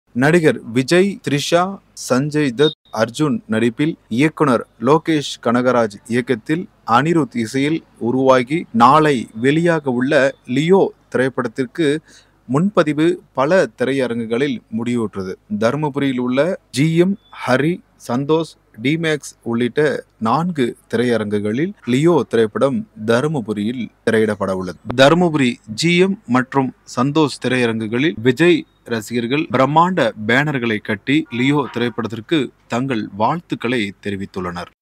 நடிகர் விஜய் த்ரிஷா சஞ்சய் தத் அர்ஜுன் நடிப்பில் இயக்குனர் லோகேஷ் கனகராஜ் இயக்கத்தில் அனிருத் இசையில் உருவாகி நாளை வெளியாக உள்ள லியோ திரைப்படத்திற்கு முன்பதிவு பல திரையரங்குகளில் முடிவுற்றது தருமபுரியில் உள்ள ஜிஎம் ஹரி சந்தோஷ் டிமேக்ஸ் உள்ளிட்ட நான்கு திரையரங்குகளில் லியோ திரைப்படம் தருமபுரியில் திரையிடப்பட உள்ளது தருமபுரி ஜிஎம் மற்றும் சந்தோஷ் திரையரங்குகளில் விஜய் ரசிகர்கள் பிரம்மாண்ட பேனர்களை கட்டி லியோ திரைப்படத்திற்கு தங்கள் வாழ்த்துக்களை தெரிவித்துள்ளனர்